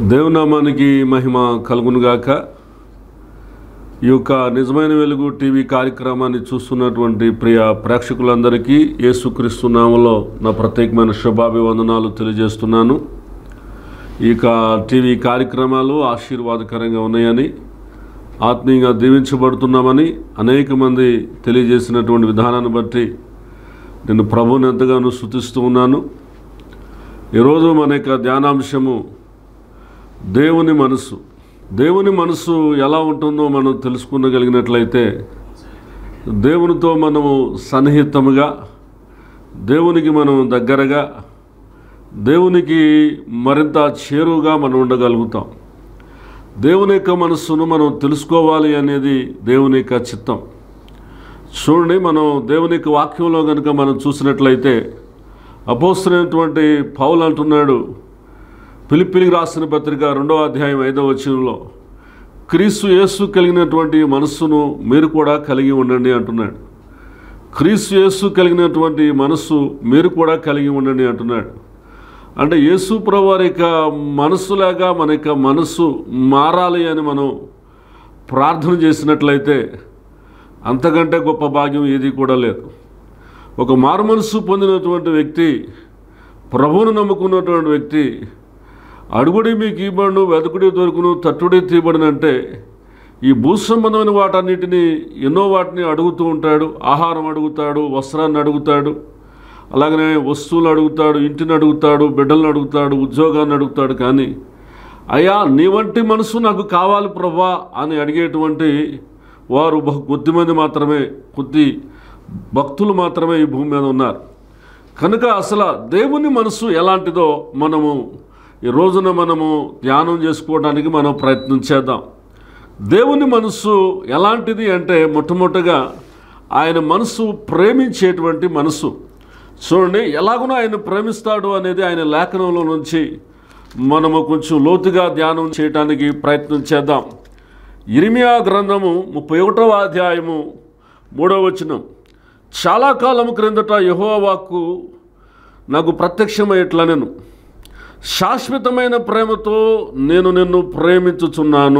దేవునామానికి మహిమ కలుగునుగాక ఈ యొక్క నిజమైన వెలుగు టీవీ కార్యక్రమాన్ని చూస్తున్నటువంటి ప్రియ ప్రేక్షకులందరికీ యేసుక్రీస్తు నామలో నా ప్రత్యేకమైన శుభాభివందనాలు తెలియజేస్తున్నాను ఈ యొక్క టీవీ కార్యక్రమాలు ఆశీర్వాదకరంగా ఉన్నాయని ఆత్మీయంగా దీవించబడుతున్నామని అనేక మంది తెలియజేసినటువంటి విధానాన్ని బట్టి నేను ప్రభుని ఎంతగానో శుతిస్తూ ఉన్నాను ఈరోజు మన యొక్క ధ్యానాంశము దేవుని మనసు దేవుని మనసు ఎలా ఉంటుందో మనం తెలుసుకునగలిగినట్లయితే దేవునితో మనము సన్నిహితముగా దేవునికి మనం దగ్గరగా దేవునికి మరింత చేరువుగా మనం ఉండగలుగుతాం దేవుని యొక్క మనస్సును మనం తెలుసుకోవాలి అనేది దేవుని యొక్క చిత్తం చూడండి మనం దేవుని యొక్క వాక్యంలో కనుక మనం చూసినట్లయితే అపోస్తున్నటువంటి పౌలు అంటున్నాడు పిలిపిలికి రాసిన పత్రిక రెండవ అధ్యాయం ఐదవ వచనంలో క్రీస్తు యేసు కలిగినటువంటి మనస్సును మీరు కూడా కలిగి ఉండండి అంటున్నాడు క్రీస్తు యేసు కలిగినటువంటి మనస్సు మీరు కూడా కలిగి ఉండండి అంటున్నాడు అంటే యేసు ప్రభువారి యొక్క మనస్సులాగా మన యొక్క మనస్సు మారాలి అని మనం ప్రార్థన చేసినట్లయితే అంతకంటే గొప్ప భాగ్యం ఏది కూడా లేదు ఒక మారు మనస్సు పొందినటువంటి వ్యక్తి ప్రభువును నమ్ముకున్నటువంటి వ్యక్తి అడుగుడి మీకు ఇవ్వబడును వెతకుడి దొరుకును తట్టుడి తీయబడినంటే ఈ భూ సంబంధమైన వాటన్నిటిని ఎన్నో వాటిని అడుగుతూ ఉంటాడు ఆహారం అడుగుతాడు వస్త్రాన్ని అడుగుతాడు అలాగనే వస్తువులు అడుగుతాడు ఇంటిని అడుగుతాడు బిడ్డలను అడుగుతాడు ఉద్యోగాన్ని అడుగుతాడు కానీ అయ్యా నీ వంటి మనసు నాకు కావాలి ప్రభా అని అడిగేటువంటి వారు బహు కొద్ది మంది మాత్రమే కొద్ది భక్తులు మాత్రమే ఈ భూమి మీద ఉన్నారు కనుక అసలు దేవుని మనసు ఎలాంటిదో మనము ఈ రోజున మనము ధ్యానం చేసుకోవడానికి మనం ప్రయత్నం చేద్దాం దేవుని మనస్సు ఎలాంటిది అంటే మొట్టమొదటిగా ఆయన మనసు ప్రేమించేటువంటి మనసు చూడండి ఎలాగునో ఆయన ప్రేమిస్తాడు అనేది ఆయన లేఖనంలో నుంచి మనము కొంచెం లోతుగా ధ్యానం చేయడానికి ప్రయత్నం చేద్దాం ఇరిమియా గ్రంథము ముప్పై ఒకటవ అధ్యాయము మూడవ వచనం చాలా కాలం క్రిందట యెహోవా వాక్కు నాకు ప్రత్యక్షమయ్యట్లా నేను శాశ్వతమైన ప్రేమతో నేను నిన్ను ప్రేమించుచున్నాను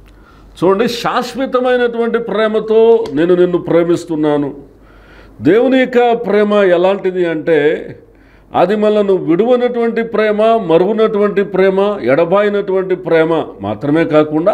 చూడండి శాశ్వతమైనటువంటి ప్రేమతో నేను నిన్ను ప్రేమిస్తున్నాను దేవుని యొక్క ప్రేమ ఎలాంటిది అంటే అది మనను విడువనటువంటి ప్రేమ మరుగునటువంటి ప్రేమ ఎడబాయినటువంటి ప్రేమ మాత్రమే కాకుండా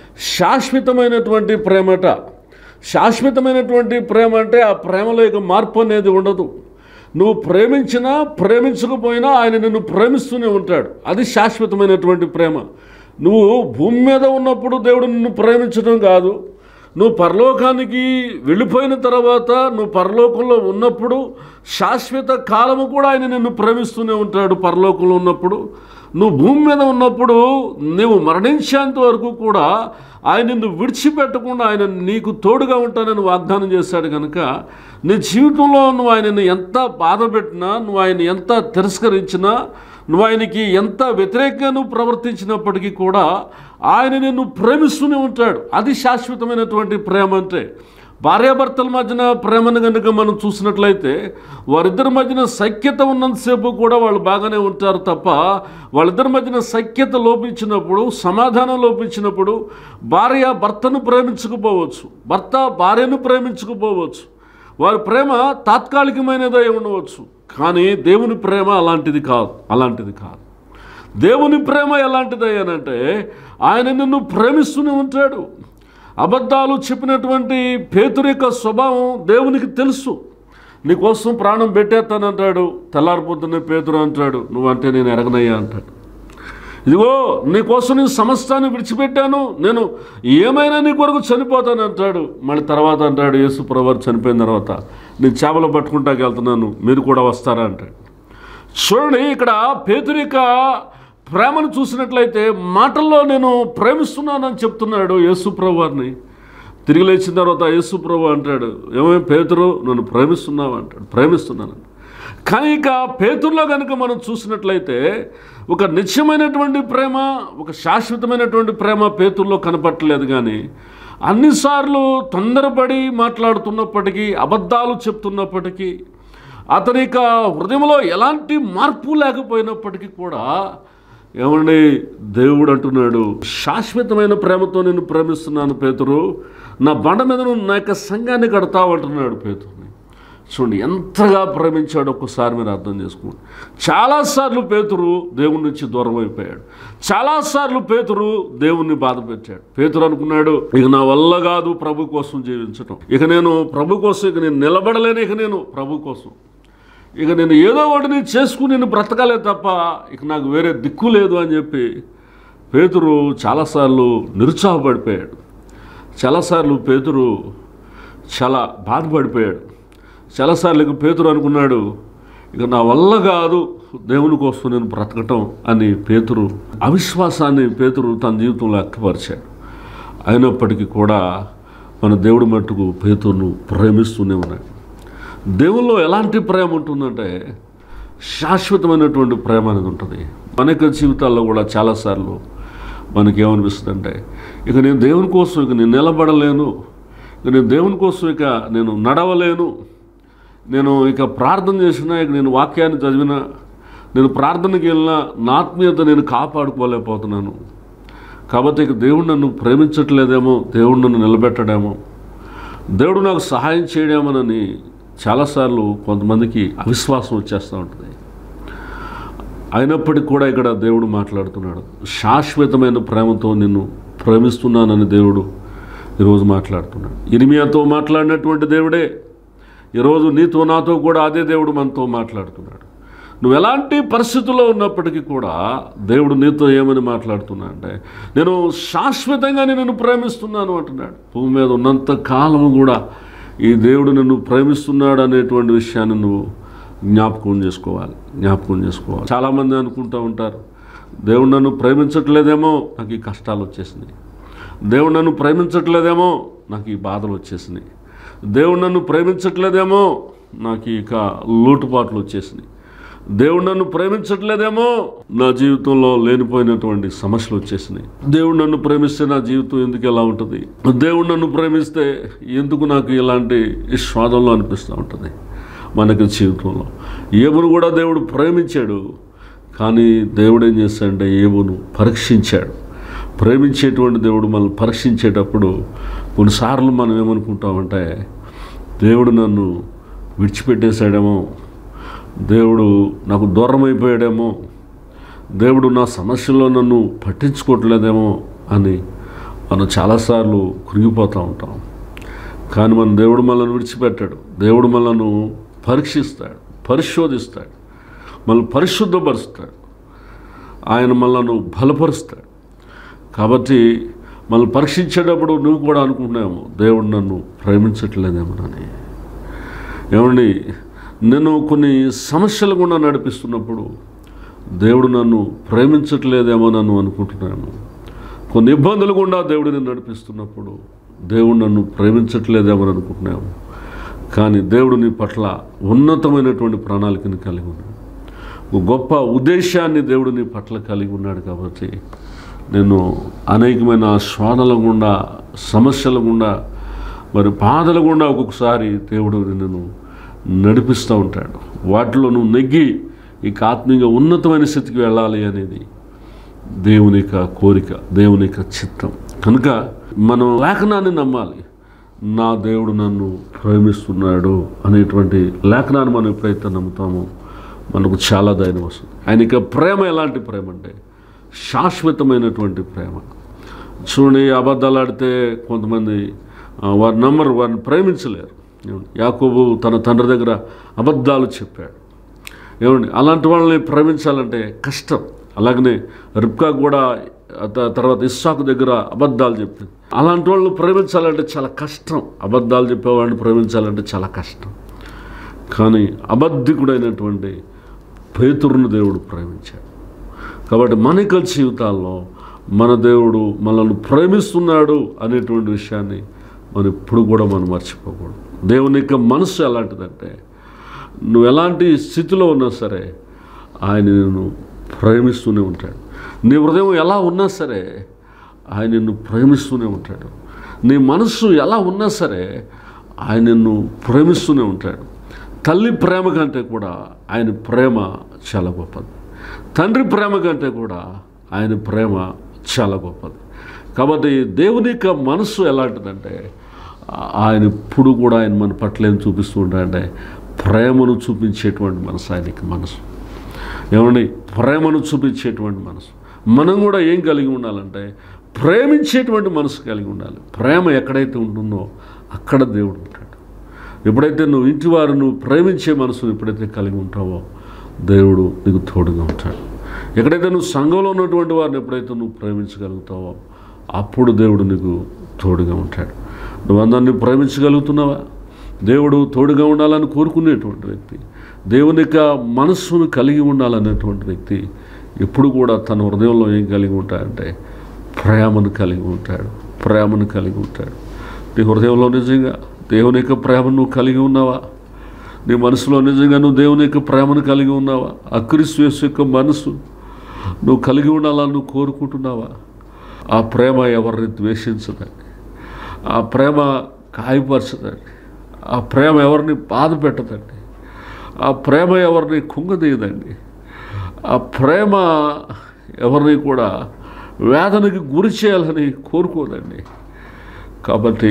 శాశ్వతమైనటువంటి ప్రేమట శాశ్వతమైనటువంటి ప్రేమ అంటే ఆ ప్రేమలో ఇక మార్పు అనేది ఉండదు నువ్వు ప్రేమించినా ప్రేమించకపోయినా ఆయన నిన్ను ప్రేమిస్తూనే ఉంటాడు అది శాశ్వతమైనటువంటి ప్రేమ నువ్వు భూమి మీద ఉన్నప్పుడు దేవుడు నిన్ను ప్రేమించడం కాదు నువ్వు పరలోకానికి వెళ్ళిపోయిన తర్వాత నువ్వు పరలోకంలో ఉన్నప్పుడు శాశ్వత కాలము కూడా ఆయన నిన్ను ప్రేమిస్తూనే ఉంటాడు పరలోకంలో ఉన్నప్పుడు నువ్వు భూమి మీద ఉన్నప్పుడు నువ్వు మరణించేంత వరకు కూడా ఆయన నిన్ను విడిచిపెట్టకుండా ఆయన నీకు తోడుగా ఉంటానని వాగ్దానం చేశాడు కనుక నీ జీవితంలో నువ్వు ఆయనను ఎంత బాధ పెట్టినా నువ్వు ఆయన ఎంత తిరస్కరించినా నువ్వు ఆయనకి ఎంత వ్యతిరేకంగా నువ్వు ప్రవర్తించినప్పటికీ కూడా ఆయన నిన్ను ప్రేమిస్తూనే ఉంటాడు అది శాశ్వతమైనటువంటి ప్రేమ అంటే భార్యాభర్తల మధ్యన ప్రేమను కనుక మనం చూసినట్లయితే వారిద్దరి మధ్యన సఖ్యత ఉన్నంతసేపు కూడా వాళ్ళు బాగానే ఉంటారు తప్ప వాళ్ళిద్దరి మధ్యన సఖ్యత లోపించినప్పుడు సమాధానం లోపించినప్పుడు భార్య భర్తను ప్రేమించకపోవచ్చు భర్త భార్యను ప్రేమించకపోవచ్చు వారి ప్రేమ తాత్కాలికమైనదై ఉండవచ్చు కానీ దేవుని ప్రేమ అలాంటిది కాదు అలాంటిది కాదు దేవుని ప్రేమ ఎలాంటిది అనంటే ఆయన నిన్ను ప్రేమిస్తూనే ఉంటాడు అబద్ధాలు చెప్పినటువంటి పేతురు యొక్క స్వభావం దేవునికి తెలుసు నీకోసం ప్రాణం పెట్టేస్తానంటాడు తెల్లారిపోతున్న పేతురు అంటాడు నువ్వంటే నేను ఎరగనయ్యా అంటాడు ఇదిగో నీకోసం నేను సమస్తాన్ని విడిచిపెట్టాను నేను ఏమైనా నీ కొరకు చనిపోతాను అంటాడు మళ్ళీ తర్వాత అంటాడు యేసు ప్రవర్ చనిపోయిన తర్వాత నేను చేపలు పట్టుకుంటాకి వెళ్తున్నాను మీరు కూడా వస్తారా అంటాడు చూడండి ఇక్కడ పేతురు యొక్క ప్రేమను చూసినట్లయితే మాటల్లో నేను ప్రేమిస్తున్నానని చెప్తున్నాడు యేసుప్రభు వారిని తిరిగి లేచిన తర్వాత యేసుప్రభు అంటాడు ఏమేమి పేతురు నన్ను ప్రేమిస్తున్నావు అంటాడు ప్రేమిస్తున్నాను కానీ ఇక పేతుర్లో కనుక మనం చూసినట్లయితే ఒక నిత్యమైనటువంటి ప్రేమ ఒక శాశ్వతమైనటువంటి ప్రేమ పేతుల్లో కనపట్టలేదు కానీ అన్నిసార్లు తొందరపడి మాట్లాడుతున్నప్పటికీ అబద్ధాలు చెప్తున్నప్పటికీ అతని యొక్క హృదయంలో ఎలాంటి మార్పు లేకపోయినప్పటికీ కూడా ఏమండి దేవుడు అంటున్నాడు శాశ్వతమైన ప్రేమతో నేను ప్రేమిస్తున్నాను పేతురు నా బండ మీద నువ్వు నా యొక్క సంఘాన్ని కడతావు అంటున్నాడు పేతురుని చూడండి ఎంతగా ప్రేమించాడు ఒక్కసారి మీరు అర్థం చేసుకోండి చాలాసార్లు పేతురు దేవుని నుంచి దూరం అయిపోయాడు చాలాసార్లు పేతురు దేవుణ్ణి బాధ పెట్టాడు పేతురు అనుకున్నాడు ఇక నా వల్ల కాదు ప్రభు కోసం జీవించటం ఇక నేను ప్రభు కోసం ఇక నేను నిలబడలేను ఇక నేను ప్రభు కోసం ఇక నేను ఏదో ఒకటి నేను చేసుకుని నేను బ్రతకాలే తప్ప ఇక నాకు వేరే దిక్కు లేదు అని చెప్పి పేతురు చాలాసార్లు నిరుత్సాహపడిపోయాడు చాలాసార్లు పేతురు చాలా బాధపడిపోయాడు చాలాసార్లు ఇక పేతురు అనుకున్నాడు ఇక నా వల్ల కాదు దేవుని కోసం నేను బ్రతకటం అని పేతురు అవిశ్వాసాన్ని పేతురు తన జీవితంలో వ్యక్తపరిచాడు అయినప్పటికీ కూడా మన దేవుడి మట్టుకు పేతురును ప్రేమిస్తూనే ఉన్నాడు దేవుల్లో ఎలాంటి ప్రేమ ఉంటుందంటే శాశ్వతమైనటువంటి ప్రేమ అనేది ఉంటుంది మన యొక్క జీవితాల్లో కూడా చాలాసార్లు మనకి ఏమనిపిస్తుందంటే ఇక నేను దేవుని కోసం ఇక నేను నిలబడలేను ఇక నేను దేవుని కోసం ఇక నేను నడవలేను నేను ఇక ప్రార్థన చేసినా ఇక నేను వాక్యాన్ని చదివినా నేను ప్రార్థనకి వెళ్ళినా నా ఆత్మీయత నేను కాపాడుకోలేకపోతున్నాను కాబట్టి ఇక దేవుడు నన్ను ప్రేమించట్లేదేమో దేవుడు నన్ను నిలబెట్టడేమో దేవుడు నాకు సహాయం చేయడేమోనని చాలాసార్లు కొంతమందికి అవిశ్వాసం వచ్చేస్తూ ఉంటుంది అయినప్పటికీ కూడా ఇక్కడ దేవుడు మాట్లాడుతున్నాడు శాశ్వతమైన ప్రేమతో నిన్ను ప్రేమిస్తున్నానని దేవుడు ఈరోజు మాట్లాడుతున్నాడు ఇరిమియాతో మాట్లాడినటువంటి దేవుడే ఈరోజు నీతో నాతో కూడా అదే దేవుడు మనతో మాట్లాడుతున్నాడు నువ్వు ఎలాంటి పరిస్థితుల్లో ఉన్నప్పటికీ కూడా దేవుడు నీతో ఏమని మాట్లాడుతున్నా అంటే నేను శాశ్వతంగా నిన్ను ప్రేమిస్తున్నాను అంటున్నాడు భూమి మీద ఉన్నంత కాలము కూడా ఈ దేవుడు నిన్ను ప్రేమిస్తున్నాడు అనేటువంటి విషయాన్ని నువ్వు జ్ఞాపకం చేసుకోవాలి జ్ఞాపకం చేసుకోవాలి చాలామంది అనుకుంటూ ఉంటారు దేవుడు నన్ను ప్రేమించట్లేదేమో నాకు ఈ కష్టాలు వచ్చేసినాయి దేవుడు నన్ను ప్రేమించట్లేదేమో నాకు ఈ బాధలు వచ్చేసినాయి దేవుడు నన్ను ప్రేమించట్లేదేమో నాకు ఇక లోటుపాట్లు వచ్చేసినాయి దేవుడు నన్ను ప్రేమించట్లేదేమో నా జీవితంలో లేనిపోయినటువంటి సమస్యలు వచ్చేసినాయి దేవుడు నన్ను ప్రేమిస్తే నా జీవితం ఎందుకు ఎలా ఉంటుంది దేవుడు నన్ను ప్రేమిస్తే ఎందుకు నాకు ఇలాంటి స్వాదంలో అనిపిస్తూ ఉంటుంది మనకి జీవితంలో ఏబును కూడా దేవుడు ప్రేమించాడు కానీ దేవుడు ఏం చేస్తాడంటే ఏబును పరీక్షించాడు ప్రేమించేటువంటి దేవుడు మనల్ని పరీక్షించేటప్పుడు కొన్నిసార్లు మనం ఏమనుకుంటామంటే దేవుడు నన్ను విడిచిపెట్టేశాడేమో దేవుడు నాకు దూరం అయిపోయాడేమో దేవుడు నా సమస్యల్లో నన్ను పట్టించుకోవట్లేదేమో అని మనం చాలాసార్లు కృంగిపోతూ ఉంటాం కానీ మన దేవుడు మనల్ని విడిచిపెట్టాడు దేవుడు మనల్ని పరీక్షిస్తాడు పరిశోధిస్తాడు మనల్ని పరిశుద్ధపరుస్తాడు ఆయన మనల్ని బలపరుస్తాడు కాబట్టి మనల్ని పరీక్షించేటప్పుడు నువ్వు కూడా అనుకుంటున్నావు దేవుడు నన్ను ప్రేమించట్లేదేమోనని ఏమండి నేను కొన్ని సమస్యలు కూడా నడిపిస్తున్నప్పుడు దేవుడు నన్ను ప్రేమించట్లేదేమో నన్ను అనుకుంటున్నాను కొన్ని ఇబ్బందులు కూడా దేవుడు నన్ను నడిపిస్తున్నప్పుడు దేవుడు నన్ను ప్రేమించట్లేదేమో అనుకుంటున్నాము కానీ దేవుడు నీ పట్ల ఉన్నతమైనటువంటి ప్రణాళికని కలిగి ఉన్నాడు ఒక గొప్ప ఉద్దేశాన్ని దేవుడు నీ పట్ల కలిగి ఉన్నాడు కాబట్టి నేను అనేకమైన స్వాదల గుండా సమస్యల గుండా మరి బాధల గుండా ఒక్కొక్కసారి దేవుడు నిన్ను నడిపిస్తూ ఉంటాడు వాటిలో నువ్వు నెగ్గి ఇక ఆత్మీయంగా ఉన్నతమైన స్థితికి వెళ్ళాలి అనేది దేవుని యొక్క కోరిక దేవుని యొక్క చిత్తం కనుక మనం లేఖనాన్ని నమ్మాలి నా దేవుడు నన్ను ప్రేమిస్తున్నాడు అనేటువంటి లేఖనాన్ని మనం ఎప్పుడైతే నమ్ముతామో మనకు చాలా ధైర్యం వస్తుంది ఆయన యొక్క ప్రేమ ఎలాంటి ప్రేమ అంటే శాశ్వతమైనటువంటి ప్రేమ చూడండి అబద్ధాలు ఆడితే కొంతమంది ఆ, వారి నమ్మరు వారిని ప్రేమించలేరు ఏమండి? యాకోబు తన తండ్రి దగ్గర అబద్ధాలు చెప్పాడు ఏమండి అలాంటి వాళ్ళని ప్రేమించాలంటే కష్టం అలాగనే రిప్కా కూడా త- తర్వాత ఇస్సాకు దగ్గర అబద్ధాలు చెప్పింది అలాంటి వాళ్ళు ప్రేమించాలంటే చాలా కష్టం అబద్ధాలు చెప్పేవాడిని ప్రేమించాలంటే చాలా కష్టం కానీ అబద్ధికుడైనటువంటి పేతురుని దేవుడు ప్రేమించాడు కాబట్టి మన యొక్క జీవితాల్లో మన దేవుడు మనల్ని ప్రేమిస్తున్నాడు అనేటువంటి విషయాన్ని మనం ఎప్పుడు కూడా మనం మర్చిపోకూడదు దేవుని యొక్క మనసు ఎలాంటిదంటే నువ్వు ఎలాంటి స్థితిలో ఉన్నా సరే ఆయన నిన్ను ప్రేమిస్తూనే ఉంటాడు నీ హృదయం ఎలా ఉన్నా సరే ఆయన నిన్ను ప్రేమిస్తూనే ఉంటాడు నీ మనస్సు ఎలా ఉన్నా సరే ఆయన నిన్ను ప్రేమిస్తూనే ఉంటాడు తల్లి ప్రేమ కంటే కూడా ఆయన ప్రేమ చాలా గొప్పది తండ్రి ప్రేమ కంటే కూడా ఆయన ప్రేమ చాలా గొప్పది కాబట్టి దేవుని యొక్క మనస్సు ఎలాంటిదంటే ఆ- ఆయన ఇప్పుడు కూడా ఆయన మన పట్ల ఏం చూపిస్తూ ఉంటాడంటే ప్రేమను చూపించేటువంటి మనసు ఆయనకి మనసు ఏమండి ప్రేమను చూపించేటువంటి మనసు మనం కూడా ఏం కలిగి ఉండాలంటే ప్రేమించేటువంటి మనసు కలిగి ఉండాలి ప్రేమ ఎక్కడైతే ఉంటుందో అక్కడ దేవుడు ఉంటాడు ఎప్పుడైతే నువ్వు ఇంటి వారు నువ్వు ప్రేమించే మనసును ఎప్పుడైతే కలిగి ఉంటావో దేవుడు నీకు తోడుగా ఉంటాడు ఎక్కడైతే నువ్వు సంఘంలో ఉన్నటువంటి వారిని ఎప్పుడైతే నువ్వు ప్రేమించగలుగుతావో అప్పుడు దేవుడు నీకు తోడుగా ఉంటాడు నువ్వు అందరినీ ప్రేమించగలుగుతున్నావా దేవుడు తోడుగా ఉండాలని కోరుకునేటువంటి వ్యక్తి దేవుని యొక్క మనస్సును కలిగి ఉండాలనేటువంటి వ్యక్తి ఎప్పుడు కూడా తన హృదయంలో ఏం కలిగి ఉంటాడంటే ప్రేమను కలిగి ఉంటాడు ప్రేమను కలిగి ఉంటాడు నీ హృదయంలో నిజంగా దేవుని యొక్క ప్రేమను నువ్వు కలిగి ఉన్నావా నీ మనసులో నిజంగా నువ్వు దేవుని యొక్క ప్రేమను కలిగి ఉన్నావా ఆ క్రీస్తు యేసు యొక్క మనసు నువ్వు కలిగి ఉండాలని నువ్వు కోరుకుంటున్నావా ఆ ప్రేమ ఎవరిని ద్వేషించదండి ఆ ప్రేమ గాయపరచదండి ఆ ప్రేమ ఎవరిని బాధ పెట్టదండి ఆ ప్రేమ ఎవరిని కుంగదీయదండి ఆ ప్రేమ ఎవరిని కూడా వేదనకి గురి చేయాలని కోరుకోదండి కాబట్టి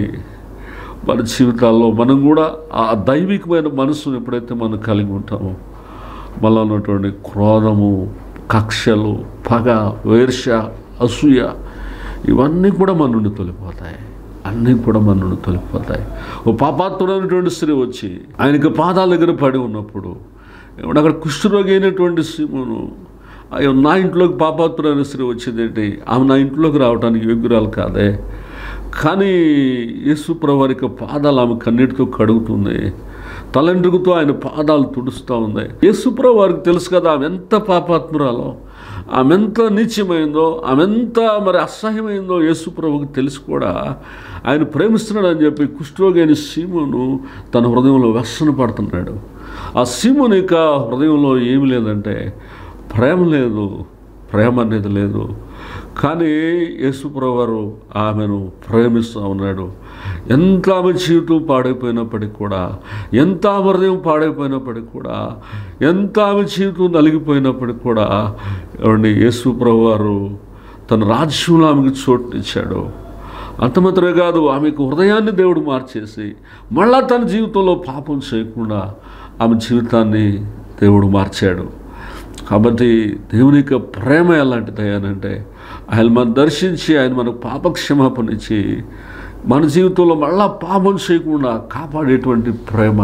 మన జీవితాల్లో మనం కూడా ఆ దైవికమైన మనసును ఎప్పుడైతే మనం కలిగి ఉంటామో మనలో ఉన్నటువంటి క్రోధము కక్షలు పగ వేర్ష అసూయ ఇవన్నీ కూడా మన నుండి తొలిపోతాయి అన్నీ కూడా మన నుండి తొలిపోతాయి ఓ పాపాత్ముడైనటువంటి స్త్రీ వచ్చి ఆయనకి పాదాల దగ్గర పడి ఉన్నప్పుడు ఏమంటే అక్కడ కుష్ఠరోగి అయినటువంటి సీమును అయ్యో నా ఇంట్లోకి పాపాత్రుడైన స్త్రీ వచ్చిందేంటి ఆమె నా ఇంట్లోకి రావడానికి యోగ్యురాలు కాదే కానీ యేసుప్రభు వారి యొక్క పాదాలు ఆమె కన్నీటితో కడుగుతుంది తలండ్రుకుతో ఆయన పాదాలు తుడుస్తూ ఉంది యేసుప్రభు వారికి తెలుసు కదా ఆమె ఎంత పాపాత్మురాలో ఆమె ఎంత నీచమైందో ఆమె ఎంత మరి అసహ్యమైందో యేసుప్రభుకి తెలిసి కూడా ఆయన ప్రేమిస్తున్నాడు అని చెప్పి కుష్ఠరోగి అయిన సీమును తన హృదయంలో వ్యసన పడుతున్నాడు ఆ సీముని యొక్క హృదయంలో ఏమి లేదంటే ప్రేమ లేదు ప్రేమ అనేది లేదు కానీ యేసుప్రభు వారు ఆమెను ప్రేమిస్తూ ఉన్నాడు ఎంత ఆమె జీవితం పాడైపోయినప్పటికి కూడా ఎంత ఆమె హృదయం పాడైపోయినప్పటికి కూడా ఎంత ఆమె జీవితం నలిగిపోయినప్పటికి కూడా ఏమండి యేసుప్రభు వారు తన రాజ్యంలో ఆమెకు చోటునిచ్చాడు అంత మాత్రమే కాదు ఆమెకు హృదయాన్ని దేవుడు మార్చేసి మళ్ళా తన జీవితంలో పాపం చేయకుండా ఆమె జీవితాన్ని దేవుడు మార్చాడు కాబట్టి దేవుని యొక్క ప్రేమ ఎలాంటిది అంటే ఆయన మనం దర్శించి ఆయన మనకు పాపక్షమాపణ ఇచ్చి మన జీవితంలో మళ్ళా పాపం చేయకుండా కాపాడేటువంటి ప్రేమ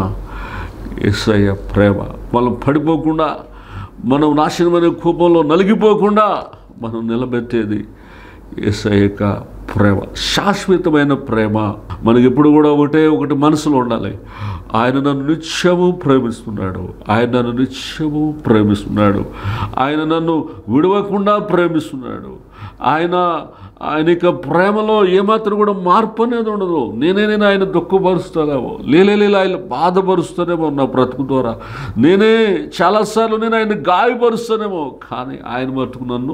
ఏసయ్య ప్రేమ మనం పడిపోకుండా మనం నాశనమైన కోపంలో నలిగిపోకుండా మనం నిలబెట్టేది ఏసయ్య యొక్క ప్రేమ శాశ్వతమైన ప్రేమ మనకి ఎప్పుడు కూడా ఒకటే ఒకటి మనసులో ఉండాలి ఆయన నన్ను నిత్యము ప్రేమిస్తున్నాడు ఆయన నన్ను నిత్యము ప్రేమిస్తున్నాడు ఆయన నన్ను విడవకుండా ప్రేమిస్తున్నాడు ఆయన ఆయన యొక్క ప్రేమలో ఏమాత్రం కూడా మార్పు అనేది ఉండదు నేనే నేను ఆయన దుఃఖపరుస్తానేమో లేలే ఆయన బాధపరుస్తానేమో నా బ్రతుకు ద్వారా నేనే చాలాసార్లు నేను ఆయన గాయపరుస్తానేమో కానీ ఆయన మట్టుకు నన్ను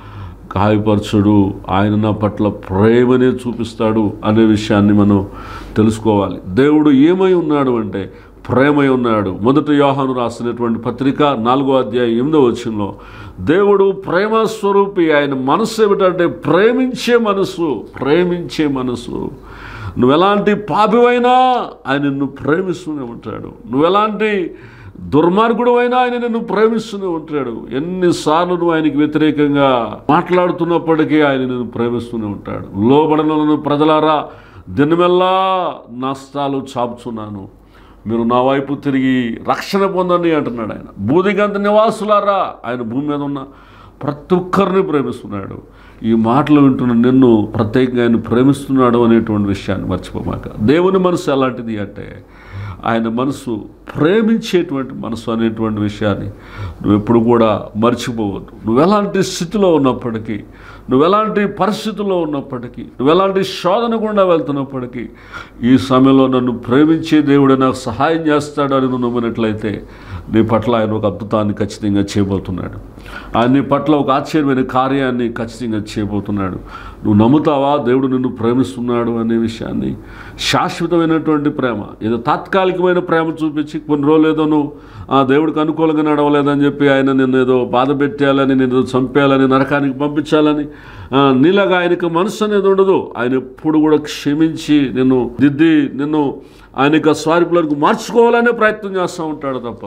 గాయపరచుడు ఆయన నా పట్ల ప్రేమనే చూపిస్తాడు అనే విషయాన్ని మనం తెలుసుకోవాలి దేవుడు ఏమై ఉన్నాడు అంటే ప్రేమై ఉన్నాడు మొదటి యోహాను రాసినటువంటి పత్రిక నాలుగో అధ్యాయం ఎనిమిదో వచనంలో దేవుడు ప్రేమ స్వరూపి ఆయన మనస్సు ఏమిటంటే ప్రేమించే మనసు ప్రేమించే మనసు నువ్వు ఎలాంటి పాపివైనా ఆయన నిన్ను ప్రేమిస్తూనే ఉంటాడు నువ్వు ఎలాంటి దుర్మార్గుడు అయినా ఆయన నిన్ను ప్రేమిస్తూనే ఉంటాడు ఎన్నిసార్లు నువ్వు ఆయనకి వ్యతిరేకంగా మాట్లాడుతున్నప్పటికీ ఆయన నిన్ను ప్రేమిస్తూనే ఉంటాడు లోబడలను ప్రజలారా దినమెల్లా నష్టాలు చాపుచున్నాను మీరు నా వైపు తిరిగి రక్షణ పొందండి అంటున్నాడు ఆయన బూదిగంత నివాసులారా ఆయన భూమి మీద ఉన్న ప్రతి ఒక్కరిని ప్రేమిస్తున్నాడు ఈ మాటలు వింటున్న నిన్ను ప్రత్యేకంగా ఆయన ప్రేమిస్తున్నాడు అనేటువంటి విషయాన్ని మర్చిపోమాక దేవుని మనసు ఎలాంటిది అంటే ఆయన మనసు ప్రేమించేటువంటి మనసు అనేటువంటి విషయాన్ని నువ్వు ఎప్పుడు కూడా మర్చిపోవద్దు నువ్వు ఎలాంటి స్థితిలో ఉన్నప్పటికీ నువ్వు ఎలాంటి పరిస్థితుల్లో ఉన్నప్పటికీ నువ్వు ఎలాంటి శోధన గుండా వెళ్తున్నప్పటికీ ఈ సమయంలో నన్ను ప్రేమించే దేవుడు నాకు సహాయం చేస్తాడు అని నువ్వు నమ్మినట్లయితే నీ పట్ల ఆయన ఒక అద్భుతాన్ని ఖచ్చితంగా చేయబోతున్నాడు ఆయన నీ పట్ల ఒక ఆశ్చర్యమైన కార్యాన్ని ఖచ్చితంగా చేయబోతున్నాడు నువ్వు నమ్ముతావా దేవుడు నిన్ను ప్రేమిస్తున్నాడు అనే విషయాన్ని శాశ్వతమైనటువంటి ప్రేమ ఏదో తాత్కాలికమైన ప్రేమ చూపించి కొన్ని రోజులు ఏదో నువ్వు ఆ దేవుడికి అనుకూలంగా నడవలేదని చెప్పి ఆయన నిన్ను ఏదో బాధ పెట్టాలని నిన్ను చంపేయాలని నరకానికి పంపించాలని ఆ, నీలాగా ఆయనకు మనసు అనేది ఉండదు ఆయన ఎప్పుడు కూడా క్షమించి నిన్ను దిద్ది నిన్ను ఆయనకు స్వారిపులకు మార్చుకోవాలనే ప్రయత్నం చేస్తూ ఉంటాడు తప్ప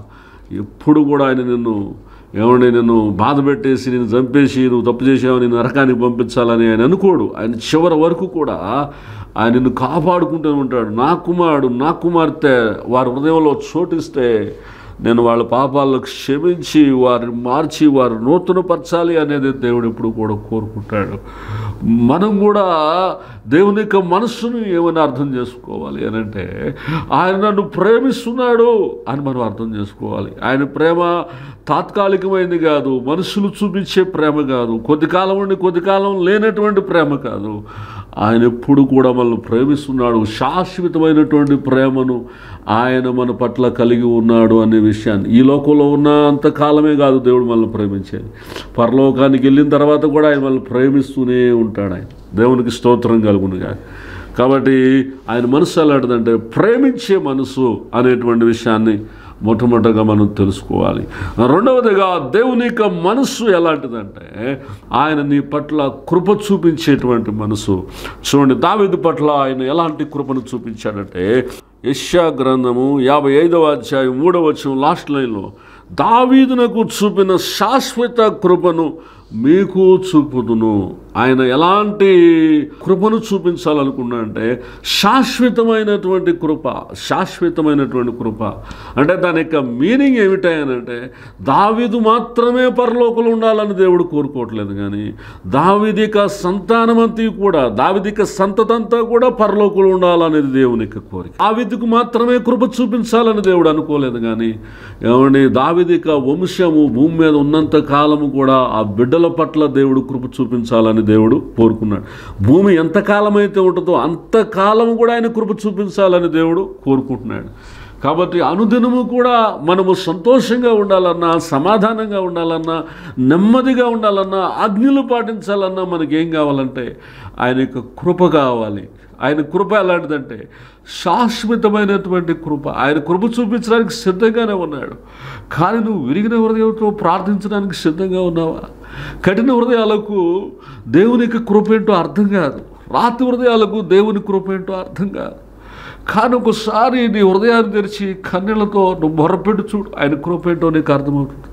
ఎప్పుడు కూడా ఆయన నిన్ను ఏమండి నిన్ను బాధ పెట్టేసి నేను చంపేసి నువ్వు తప్పు చేసావు నేను నరకానికి పంపించాలని ఆయన అనుకోడు ఆయన చివరి వరకు కూడా ఆయన నిన్ను కాపాడుకుంటూ ఉంటాడు నా కుమారుడు నా కుమార్తె వారి హృదయంలో చోటిస్తే నేను వాళ్ళ పాపాలను క్షమించి వారిని మార్చి వారు నూతనపరచాలి అనేది దేవుడు ఎప్పుడు కూడా కోరుకుంటాడు మనం కూడా దేవుని యొక్క మనస్సును ఏమని అర్థం చేసుకోవాలి అని అంటే ఆయన నన్ను ప్రేమిస్తున్నాడు అని మనం అర్థం చేసుకోవాలి ఆయన ప్రేమ తాత్కాలికమైనది కాదు మనుషులు చూపించే ప్రేమ కాదు కొద్ది కాలం ఉండి కొద్ది కాలం లేనటువంటి ప్రేమ కాదు ఆయన ఎప్పుడు కూడా మనల్ని ప్రేమిస్తున్నాడు శాశ్వతమైనటువంటి ప్రేమను ఆయన మన పట్ల కలిగి ఉన్నాడు అనే విషయాన్ని ఈ లోకంలో ఉన్నంత కాలమే కాదు దేవుడు మనల్ని ప్రేమించేది పరలోకానికి వెళ్ళిన తర్వాత కూడా ఆయన మనల్ని ప్రేమిస్తూనే ఉంటాడు ఆయన దేవునికి స్తోత్రం కలుగునుగా కాబట్టి ఆయన మనసు ఎలాంటిదంటే ప్రేమించే మనసు అనేటువంటి విషయాన్ని మొట్టమొదటిగా మనం తెలుసుకోవాలి రెండవదిగా దేవుని యొక్క మనస్సు ఎలాంటిదంటే ఆయన నీ పట్ల కృప చూపించేటువంటి మనసు చూడండి దావీదు పట్ల ఆయన ఎలాంటి కృపను చూపించాడంటే యశ్యా గ్రంథము యాభై ఐదవ అధ్యాయం మూడవ వచనం లాస్ట్ లైన్లో దావీదునకు చూపిన శాశ్వత కృపను మీకు చూపుదును ఆయన ఎలాంటి కృపను చూపించాలనుకున్నా అంటే శాశ్వతమైనటువంటి కృప శాశ్వతమైనటువంటి కృప అంటే దాని యొక్క మీనింగ్ ఏమిటాయనంటే దావీదు మాత్రమే పరలోకలు ఉండాలని దేవుడు కోరుకోవట్లేదు కానీ దావిదిక సంతానమంతి కూడా దావిదిక సంతతంతా కూడా పరలోకలు ఉండాలనేది దేవుని యొక్క కోరిక దావిదికు మాత్రమే కృప చూపించాలని దేవుడు అనుకోలేదు కానీ ఏమండి దావిదిక వంశము భూమి మీద ఉన్నంత కాలము కూడా ఆ బిడ్డల పట్ల దేవుడు కృప చూపించాలని దేవుడు కోరుకున్నాడు భూమి ఎంతకాలం అయితే ఉంటుందో అంతకాలం కూడా ఆయన కృప చూపించాలని దేవుడు కోరుకుంటున్నాడు కాబట్టి అనుదినము కూడా మనము సంతోషంగా ఉండాలన్నా సమాధానంగా ఉండాలన్నా నెమ్మదిగా ఉండాలన్నా ఆజ్ఞలు పాటించాలన్నా మనకేం కావాలంటే ఆయన యొక్క కృప కావాలి ఆయన కృప ఎలాంటిదంటే శాశ్వతమైనటువంటి కృప ఆయన కృప చూపించడానికి సిద్ధంగానే ఉన్నాడు కానీ నువ్వు విరిగిన హృదయంతో ప్రార్థించడానికి సిద్ధంగా ఉన్నావా కఠిన హృదయాలకు దేవుని యొక్క కృప ఏంటో అర్థం కాదు రాతి హృదయాలకు దేవుని కృప ఏంటో అర్థం కాదు కానీ ఒకసారి నీ హృదయాన్ని తెరిచి కన్నీళ్లతో నువ్వు మొరపెట్టు చూడు ఆయన కృప ఏంటో నీకు అర్థమవుతుంది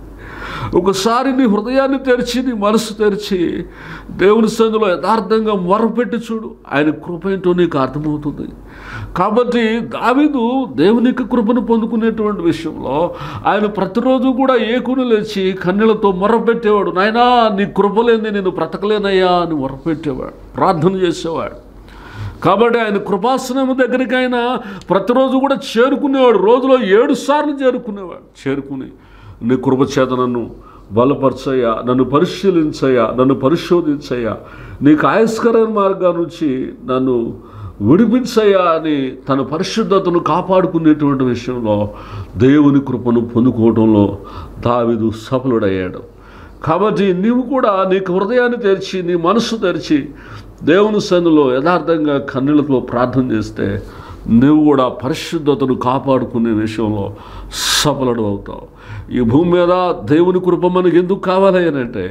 ఒకసారి నీ హృదయాన్ని తెరిచి నీ మనసు తెరిచి దేవుని సందులో యథార్థంగా మొరపెట్టి చూడు ఆయన కృప ఏంటో నీకు అర్థమవుతుంది కాబట్టి దావీదు దేవుని యొక్క కృపను పొందుకునేటువంటి విషయంలో ఆయన ప్రతిరోజు కూడా ఏకును లేచి కన్నీళ్లతో మొరపెట్టేవాడు నాయనా నీ కృపలేని నేను బ్రతకలేనయ్యా అని మొరపెట్టేవాడు ప్రార్థన చేసేవాడు కాబట్టి ఆయన కృపాసనం దగ్గరికి ఆయన ప్రతిరోజు కూడా చేరుకునేవాడు రోజులో ఏడు సార్లు చేరుకునేవాడు చేరుకుని నీ కృపచేత నన్ను బలపరచయ్యా నన్ను పరిశీలించయ్యా నన్ను పరిశోధించయ్యా నీకు ఆయస్కరమైన మార్గం నుంచి నన్ను విడిపించయ్యా అని తన పరిశుద్ధతను కాపాడుకునేటువంటి విషయంలో దేవుని కృపను పొందుకోవడంలో దావిదు సఫలుడయ్యాడు కాబట్టి నీవు కూడా నీకు హృదయాన్ని తెరిచి నీ మనస్సు తెరిచి దేవుని సన్నిలో యథార్థంగా కన్నులతో ప్రార్థన చేస్తే నువ్వు కూడా పరిశుద్ధతను కాపాడుకునే విషయంలో సఫలుడు అవుతావు ఈ భూమి మీద దేవుని కృప మనకి ఎందుకు కావాలి అని అంటే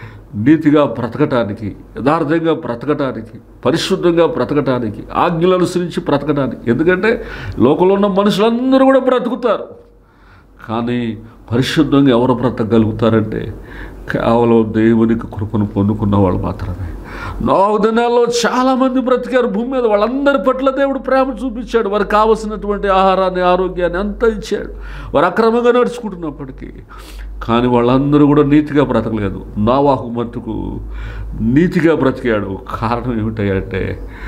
నీతిగా బ్రతకటానికి యథార్థంగా బ్రతకటానికి పరిశుద్ధంగా బ్రతకటానికి ఆజ్ఞలు అనుసరించి బ్రతకటానికి ఎందుకంటే లోకంలో ఉన్న మనుషులందరూ కూడా బ్రతుకుతారు కానీ పరిశుద్ధంగా ఎవరు బ్రతకగలుగుతారంటే కేవలం దేవునికి కృపను పొందుకున్న వాళ్ళు మాత్రమే నాలుగు దినాల్లో చాలామంది బ్రతికారు భూమి మీద వాళ్ళందరి పట్ల దేవుడు ప్రేమ చూపించాడు వారికి కావలసినటువంటి ఆహారాన్ని ఆరోగ్యాన్ని అంతా ఇచ్చాడు వారు అక్రమంగా నడుచుకుంటున్నప్పటికీ కానీ వాళ్ళందరూ కూడా నీతిగా బ్రతకలేదు నావాహు మట్టుకు నీతిగా బ్రతికాడు కారణం ఏమిటంటే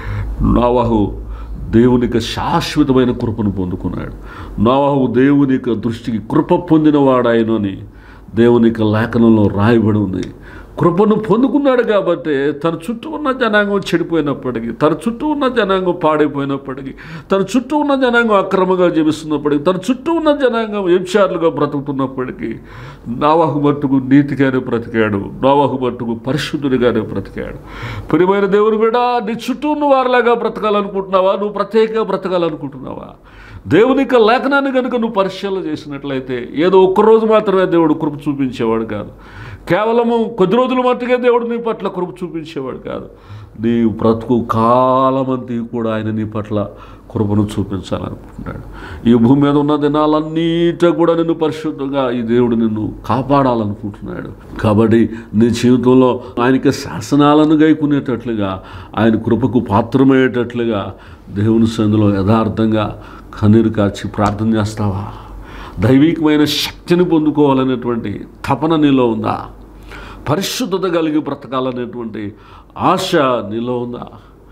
నావాహు దేవునికి శాశ్వతమైన కృపను పొందుకున్నాడు నోవాహు దేవుని యొక్క దృష్టికి కృప పొందినవాడాయను అని దేవుని యొక్క లేఖనంలో రాయబడి ఉంది కృపను పొందుకున్నాడు కాబట్టి తన చుట్టూ ఉన్న జనాంగం చెడిపోయినప్పటికీ తన చుట్టూ ఉన్న జనాంగం పాడైపోయినప్పటికీ తన చుట్టూ ఉన్న జనాంగం అక్రమంగా జీవిస్తున్నప్పటికీ తన చుట్టూ ఉన్న జనాంగం ఎంచార్లుగా బ్రతుకుతున్నప్పటికీ నావాహు మట్టుకు నీతిగానే బ్రతికాడు నావాహు మట్టుకు పరిశుద్ధుడిగానే బ్రతికాడు ప్రియమైన దేవుని బిడ్డ నీ చుట్టూ ఉన్న వారిలాగా బ్రతకాలనుకుంటున్నావా నువ్వు ప్రత్యేకంగా బ్రతకాలనుకుంటున్నావా దేవుని యొక్క లేఖనాన్ని కనుక నువ్వు పరిశీలన చేసినట్లయితే ఏదో ఒక్కరోజు మాత్రమే దేవుడు కృప చూపించేవాడు కాదు కేవలము కొద్ది రోజులు మట్టుకే దేవుడు నీ పట్ల కృప చూపించేవాడు కాదు నీ బ్రతుకు కాలమంతి కూడా ఆయన నీ పట్ల కృపను చూపించాలనుకుంటున్నాడు ఈ భూమి మీద ఉన్న దినాలన్నిట కూడా నిన్ను పరిశుద్ధంగా ఈ దేవుడు నిన్ను కాపాడాలనుకుంటున్నాడు కాబట్టి నీ జీవితంలో ఆయనకి శాసనాలను గైకునేటట్లుగా ఆయన కృపకు పాత్రమయ్యేటట్లుగా దేవుని సందులో యథార్థంగా కన్నీరు కార్చి ప్రార్థన చేస్తావా దైవికమైన శక్తిని పొందుకోవాలనేటువంటి తపన నీలో ఉందా పరిశుద్ధత కలిగి బ్రతకాలనేటువంటి ఆశ నీలో ఉందా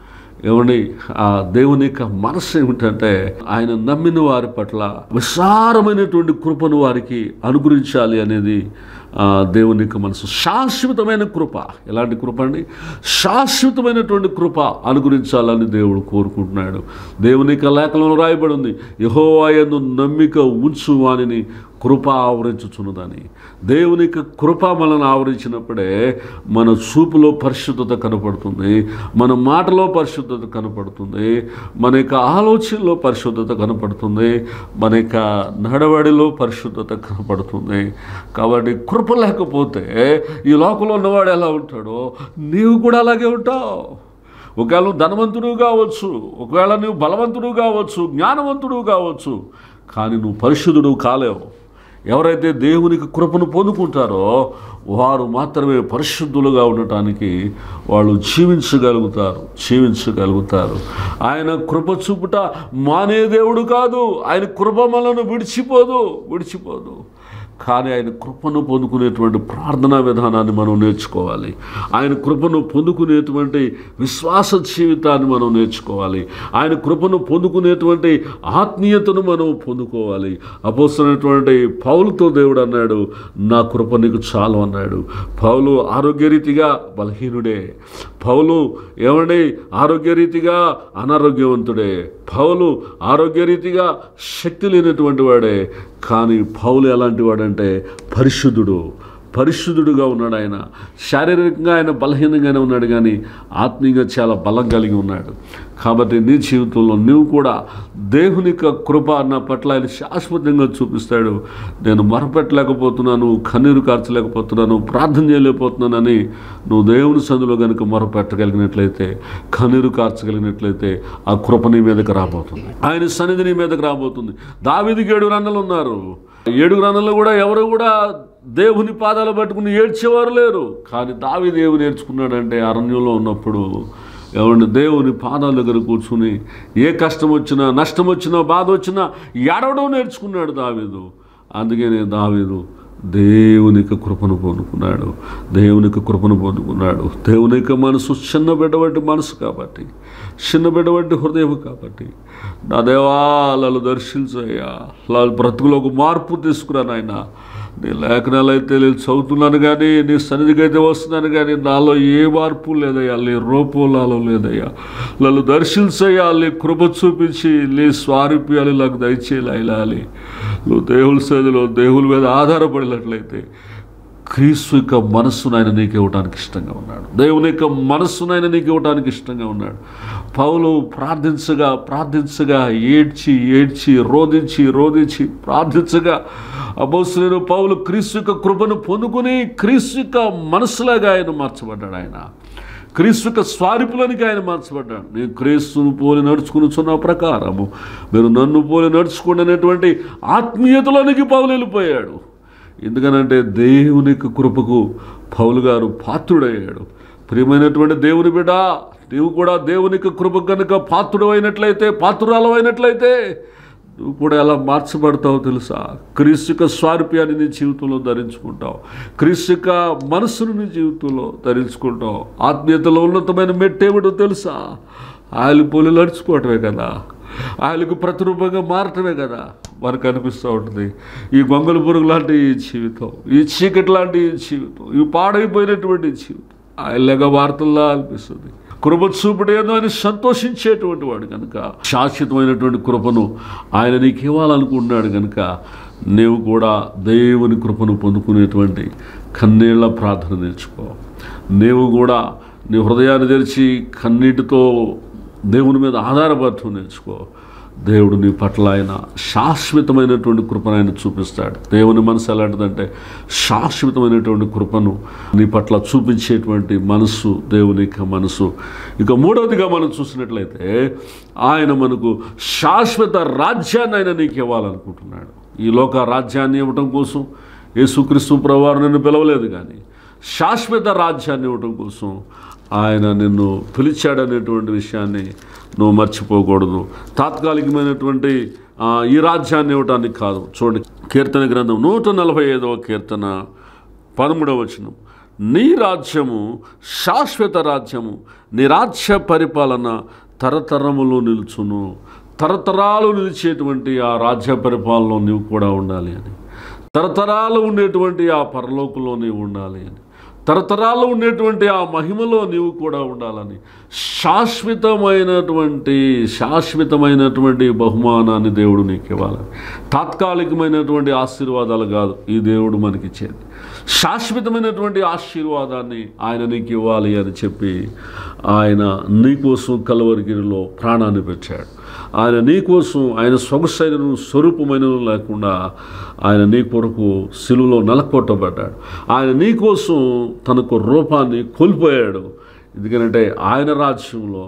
ఏమండి ఆ దేవుని యొక్క మనసు ఏమిటంటే ఆయన నమ్మిన వారి పట్ల విశారమైనటువంటి కృపను వారికి అనుగ్రహించాలి అనేది ఆ, దేవుని యొక్క మనసు శాశ్వతమైన కృప ఎలాంటి కృప అండి శాశ్వతమైనటువంటి కృప అనుగ్రహించాలని దేవుడు కోరుకుంటున్నాడు దేవుని యొక్క లేఖనంలో రాయబడి ఉంది యహోవాయను నమ్మిక ఉంచు వానిని కృప ఆవరించుచున్నదని దేవుని యొక్క కృప మనల్ని ఆవరించినప్పుడే మన చూపులో పరిశుద్ధత కనపడుతుంది మన మాటలో పరిశుద్ధత కనపడుతుంది మన యొక్క ఆలోచనలో పరిశుద్ధత కనపడుతుంది మన యొక్క నడవడిలో పరిశుద్ధత కనపడుతుంది కాబట్టి కృప లేకపోతే ఈ లోకంలో ఉన్నవాడు ఎలా ఉంటాడో నీవు కూడా అలాగే ఉంటావు ఒకవేళ నువ్వు ధనవంతుడు కావచ్చు ఒకవేళ నువ్వు బలవంతుడు కావచ్చు జ్ఞానవంతుడు కావచ్చు కానీ నువ్వు పరిశుద్ధుడు కాలేవు ఎవరైతే దేవునికి కృపను పొందుకుంటారో వారు మాత్రమే పరిశుద్ధులుగా ఉండటానికి వాళ్ళు జీవించగలుగుతారు జీవించగలుగుతారు ఆయన కృప చూపుట మానే దేవుడు కాదు ఆయన కృప మనను విడిచిపోదు విడిచిపోదు కానీ ఆయన కృపను పొందుకునేటువంటి ప్రార్థనా విధానాన్ని మనం నేర్చుకోవాలి ఆయన కృపను పొందుకునేటువంటి విశ్వాస జీవితాన్ని మనం నేర్చుకోవాలి ఆయన కృపను పొందుకునేటువంటి ఆత్మీయతను మనం పొందుకోవాలి అపోస్తున్నటువంటి పౌలుతో దేవుడు అన్నాడు నా కృప నీకు చాలు అన్నాడు పౌలు ఆరోగ్యరీతిగా బలహీనుడే పౌలు ఏమండి ఆరోగ్యరీతిగా అనారోగ్యవంతుడే పౌలు ఆరోగ్యరీతిగా శక్తి లేనటువంటి వాడే కానీ పౌలు ఎలాంటి వాడంటే పరిశుద్ధుడు పరిశుద్ధుడుగా ఉన్నాడు ఆయన శారీరకంగా ఆయన బలహీనంగానే ఉన్నాడు కానీ ఆత్మీయంగా చాలా బలం కలిగి ఉన్నాడు కాబట్టి నీ జీవితంలో నువ్వు కూడా దేవుని యొక్క కృప అన్న పట్ల ఆయన శాశ్వతంగా చూపిస్తాడు నేను మొరపెట్టలేకపోతున్నాను కన్నీరు కార్చలేకపోతున్నాను ప్రార్థన చేయలేకపోతున్నానని నువ్వు దేవుని సందులో కనుక మొరపెట్టగలిగినట్లయితే కన్నీరు కార్చగలిగినట్లయితే ఆ కృప నీ మీదకి రాబోతుంది ఆయన సన్నిధి నీ మీదకి రాబోతుంది దావిదికి ఏడు రన్నలు ఉన్నారు ఏడు రన్నలు కూడా ఎవరు కూడా దేవుని పాదాలు పట్టుకుని ఏడ్చేవారు లేరు కానీ దావి దేవుని నేర్చుకున్నాడంటే అరణ్యంలో ఉన్నప్పుడు ఏమంటే దేవుని పాదాల దగ్గర కూర్చుని ఏ కష్టం వచ్చినా నష్టం వచ్చినా బాధ వచ్చినా ఏడవడం నేర్చుకున్నాడు దావీదు అందుకనే దావీదు దేవునికి కృపను పొందుకున్నాడు దేవునికి కృపను పొందుకున్నాడు దేవుని యొక్క మనసు చిన్న బిడ్డవంటి మనసు కాబట్టి చిన్న బిడ్డవంటి హృదయం కాబట్టి నా దేవాలను దర్శించయ్యా లా బ్రతుకులో ఒక మార్పు తీసుకురా నాయన నీ లేఖనాలు అయితే నేను చదువుతున్నాను కానీ నీ సన్నిధికి అయితే వస్తున్నాను కానీ నాలో ఏ మార్పు లేదయ్యా నీ రూపం నాలో లేదయ్యా నన్ను దర్శించయ్యా నీ కృప చూపించి నీ స్వారూప్యాలు నాకు దయచేయాలి నువ్వు దేవుని సన్నిధిలో దేవుని మీద ఆధారపడినట్లయితే క్రీస్తు యొక్క మనస్సును ఆయన నీకు ఇవ్వడానికి ఇష్టంగా ఉన్నాడు దేవుని యొక్క మనస్సును ఆయన నీకు ఇవ్వడానికి ఇష్టంగా ఉన్నాడు పౌలు ప్రార్థించగా ప్రార్థించగా ఏడ్చి ఏడ్చి రోధించి రోధించి ప్రార్థించగా అపోస్తులైన పౌలు క్రీస్తు యొక్క కృపను పొందుకుని క్రీస్తు యొక్క మనస్సులాగా ఆయన మార్చబడ్డాడు ఆయన క్రీస్తు యొక్క స్వారిపులోనికి ఆయన మార్చబడ్డాడు నేను క్రీస్తును పోలి నడుచుకునిచున్న ప్రకారము మీరు నన్ను పోలి నడుచుకోండి అనేటువంటి ఆత్మీయతలోనికి పౌలు వెళ్ళిపోయాడు ఎందుకనంటే దేవుని యొక్క కృపకు పౌలు గారు పాత్రుడయ్యాడు ప్రియమైనటువంటి దేవుని బిడ్డ నీవు కూడా దేవుని యొక్క కృప కనుక పాత్రుడు అయినట్లయితే పాత్రురాలు అయినట్లయితే నువ్వు కూడా ఎలా మార్చబడతావో తెలుసా క్రీస్తు యొక్క స్వారూప్యాన్ని నీ జీవితంలో ధరించుకుంటావు క్రీస్తు యొక్క మనస్సును నీ జీవితంలో ధరించుకుంటావు ఆత్మీయతలో ఉన్నతమైన మెట్టేమిటో తెలుసా ఆయన పోలి నడుచుకోవటమే కదా ఆయనకు ప్రతిరూపంగా మారటమే కదా మనకు అనిపిస్తూ ఉంటుంది ఈ గొంగళి పురుగు లాంటి ఈ జీవితం ఈ చీకటి లాంటి ఈ జీవితం ఈ పాడైపోయినటువంటి జీవితం ఆయనగా వార్తల్లా అనిపిస్తుంది కృప చూపుడేందో అని సంతోషించేటువంటి వాడు కనుక శాశ్వతమైనటువంటి కృపను ఆయన నీకు ఇవ్వాలనుకుంటున్నాడు కనుక నీవు కూడా దేవుని కృపను పొందుకునేటువంటి కన్నీళ్ల ప్రార్థన నేర్చుకో నీవు కూడా నీ హృదయాన్ని తెరిచి కన్నీటితో దేవుని మీద ఆధారపడటం నేర్చుకో దేవుడు నీ పట్ల ఆయన శాశ్వతమైనటువంటి కృపను ఆయన చూపిస్తాడు దేవుని మనసు ఎలాంటిదంటే శాశ్వతమైనటువంటి కృపను నీ పట్ల చూపించేటువంటి మనస్సు దేవుని యొక్క మనసు ఇక మూడవదిగా మనం చూసినట్లయితే ఆయన మనకు శాశ్వత రాజ్యాన్ని ఆయన నీకు ఇవ్వాలనుకుంటున్నాడు ఈ లోక రాజ్యాన్ని ఇవ్వటం కోసం యేసుక్రీస్తు ప్రభువారు నిన్ను పిలవలేదు కానీ శాశ్వత రాజ్యాన్ని ఇవ్వటం కోసం ఆయన నిన్ను పిలిచాడనేటువంటి విషయాన్ని నువ్వు మర్చిపోకూడదు తాత్కాలికమైనటువంటి ఆ, ఈ రాజ్యాన్ని ఇవ్వటానికి కాదు చూడండి కీర్తన గ్రంథం నూట నలభై ఐదవ కీర్తన పదమూడవ వచనం నీ రాజ్యము శాశ్వత రాజ్యము నీ రాజ్య పరిపాలన తరతరములు నిలుచును తరతరాలు నిలిచేటువంటి ఆ రాజ్య పరిపాలనలో నీవు కూడా ఉండాలి అని తరతరాలు ఉండేటువంటి ఆ పరలోకంలో నీవు ఉండాలి అని తరతరాలు ఉండేటువంటి ఆ మహిమలో నీవు కూడా ఉండాలని శాశ్వతమైనటువంటి శాశ్వతమైనటువంటి బహుమానాన్ని దేవుడు నీకు ఇవ్వాలని తాత్కాలికమైనటువంటి ఆశీర్వాదాలు కాదు ఈ దేవుడు మనకిచ్చేది శాశ్వతమైనటువంటి ఆశీర్వాదాన్ని ఆయన నీకు ఇవ్వాలి అని చెప్పి ఆయన నీకోసం కలవరిగిరిలో ప్రాణాన్ని పెట్టాడు ఆయన నీ కోసం ఆయన సొగసైనను స్వరూపమైనను లేకుండా ఆయన నీ కొరకు సిలువలో నలకొట్టబడ్డాడు ఆయన నీ కోసం తనకు రూపాన్ని కోల్పోయాడు ఎందుకంటే ఆయన రాజ్యంలో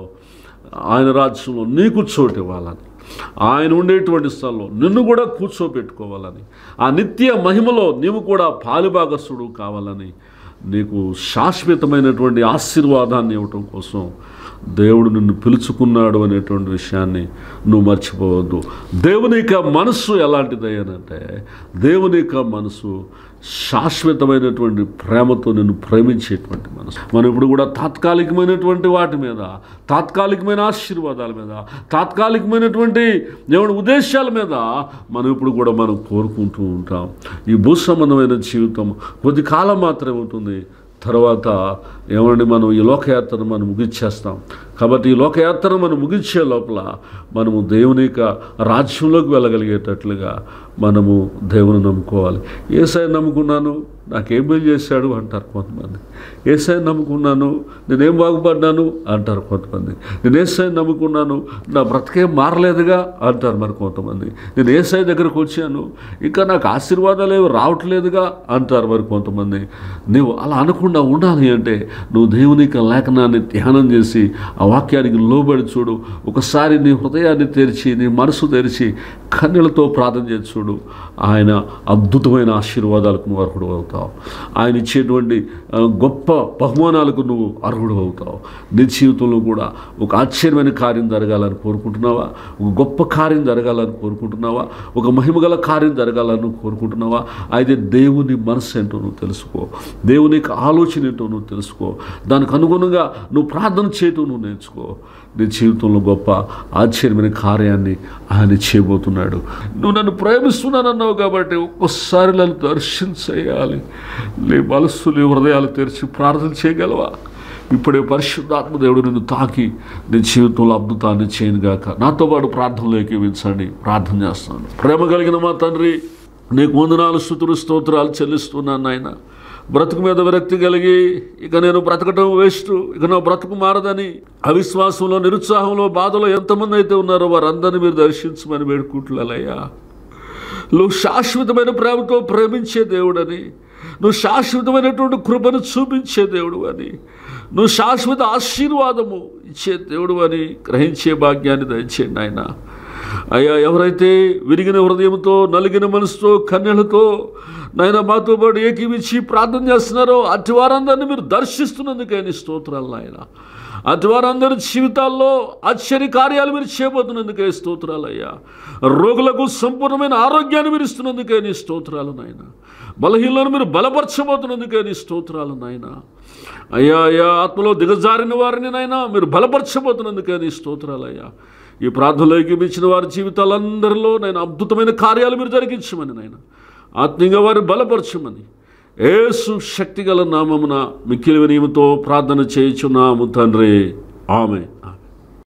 ఆయన రాజ్యంలో నీకు చోటు ఇవ్వాలని ఆయన ఉండేటువంటి స్థలంలో నిన్ను కూడా కూర్చోబెట్టుకోవాలని ఆ నిత్య మహిమలో నీవు కూడా పాలుభాగస్తుడు కావాలని నీకు శాశ్వతమైనటువంటి ఆశీర్వాదాన్ని ఇవ్వటం కోసం దేవుడు నిన్ను పిలుచుకున్నాడు అనేటువంటి విషయాన్ని నువ్వు మర్చిపోవద్దు దేవుని యొక్క మనస్సు ఎలాంటిది అంటే దేవుని యొక్క మనసు శాశ్వతమైనటువంటి ప్రేమతో నిన్ను ప్రేమించేటువంటి మనసు మనం ఇప్పుడు కూడా తాత్కాలికమైనటువంటి వాటి మీద తాత్కాలికమైన ఆశీర్వాదాల మీద తాత్కాలికమైనటువంటి దేవుని ఉద్దేశాల మీద మనం ఇప్పుడు కూడా మనం కోరుకుంటూ ఉంటాం ఈ భూ సంబంధమైన జీవితం కొద్ది కాలం మాత్రమే ఉంటుంది తర్వాత ఏమండి మనం ఈ లోకయాత్రను మనం ముగించేస్తాం కాబట్టి ఈ లోకయాత్రను మనం ముగించే లోపల మనము దేవుని యొక్క రాజ్యంలోకి వెళ్ళగలిగేటట్లుగా మనము దేవుని నమ్ముకోవాలి ఏసై నమ్ముకున్నాను నాకేం మేలు చేశాడు అంటారు కొంతమంది ఏసై నమ్ముకున్నాను నేనేం బాగుపడ్డాను అంటారు కొంతమంది నేను ఏసై నమ్ముకున్నాను నా బ్రతకేం మారలేదుగా అంటారు మరి కొంతమంది నేను ఏసై దగ్గరకు వచ్చాను ఇంకా నాకు ఆశీర్వాదాలు ఏమి రావట్లేదుగా అంటారు మరి కొంతమంది నువ్వు అలా అనకుండా ఉండాలి అంటే నువ్వు దేవుని యొక్క లేఖనాన్ని ధ్యానం చేసి ఆ వాక్యానికి లోబడి చూడు ఒకసారి నీ హృదయాన్ని తెరిచి నీ మనసు తెరిచి కన్నెలతో ప్రార్థన చేసి చూడు ఆయన అద్భుతమైన ఆశీర్వాదాలకు నువ్వు అర్హుడు అవుతావు ఆయన ఇచ్చేటువంటి ఆ, గొప్ప బహుమానాలకు నువ్వు అర్హుడు అవుతావు నీ జీవితంలో కూడా ఒక ఆశ్చర్యమైన కార్యం జరగాలని కోరుకుంటున్నావా ఒక గొప్ప కార్యం జరగాలని కోరుకుంటున్నావా ఒక మహిమగల కార్యం జరగాలని నువ్వు కోరుకుంటున్నావా అయితే దేవుని మనసు ఏంటో నువ్వు తెలుసుకో దేవుని యొక్క ఆలోచన ఏంటో నువ్వు తెలుసుకో దానికి అనుగుణంగా నువ్వు ప్రార్థన చేయటం నువ్వు నేర్చుకో నీ జీవితంలో గొప్ప ఆశ్చర్యమైన కార్యాన్ని ఆయన చేయబోతున్నాడు నువ్వు నన్ను ప్రేమిస్తున్నానన్నావు కాబట్టి ఒక్కసారి నన్ను దర్శించేయాలి నీ మనస్సు నీ హృదయాలు తెరిచి ప్రార్థన చేయగలవా ఇప్పుడే పరిశుద్ధాత్మ దేవుడు నిన్ను తాకి నీ జీవితంలో అద్భుతాన్ని చేయనుగాక నాతో పాటు ప్రార్థనలో ఏకీవించండి ప్రార్థన చేస్తాను ప్రేమ కలిగిన మా తండ్రి నీకు వందనాలు స్థుతులు స్తోత్రాలు చెల్లిస్తున్నాను నాయన బ్రతుకు మీద విరక్తి కలిగి ఇక నేను బ్రతకటం వేస్ట్ ఇక నా బ్రతుకు మారదని అవిశ్వాసంలో నిరుత్సాహంలో బాధలో ఎంతమంది అయితే ఉన్నారో వారందరినీ మీరు దర్శించమని వేడుకుంటున్నాలయ్యా నువ్వు శాశ్వతమైన ప్రేమతో ప్రేమించే దేవుడని నువ్వు శాశ్వతమైనటువంటి కృపను చూపించే దేవుడు అని నువ్వు శాశ్వత ఆశీర్వాదము ఇచ్చే దేవుడు అని గ్రహించే భాగ్యాన్ని దయచేయండి ఆయన అయ్యా ఎవరైతే విరిగిన హృదయంతో నలిగిన మనసుతో కన్నెలతో నాయన మాతో పాటు ఏకీవించి ప్రార్థన చేస్తున్నారో అటు వారందరినీ మీరు దర్శిస్తున్నందుకని స్తోత్రాలు నాయన అటు వారందరి జీవితాల్లో ఆశ్చర్య కార్యాలు మీరు చేయబోతున్నందుకే స్తోత్రాలు అయ్యా రోగులకు సంపూర్ణమైన ఆరోగ్యాన్ని మీరు ఇస్తున్నందుకే నీ స్తోత్రాలు నాయన బలహీనలను మీరు బలపరచబోతున్నందుకే నీ స్తోత్రాలు నాయన అయ్యా అయ్యా ఆత్మలో దిగజారిన వారిని నాయన మీరు బలపరచబోతున్నందుకే నీ స్తోత్రాలు అయ్యా ఈ ప్రార్థనలోకి ఇచ్చిన వారి జీవితాలందరిలో నేను అద్భుతమైన కార్యాలు మీరు జరిగించమని నాయన ఆత్మీయంగా వారిని బలపరచమని ఏసు శక్తిగల నామమున మిక్కిలి వినయముతో ప్రార్థన చేయుచున్నాము తండ్రి ఆమె ఆమె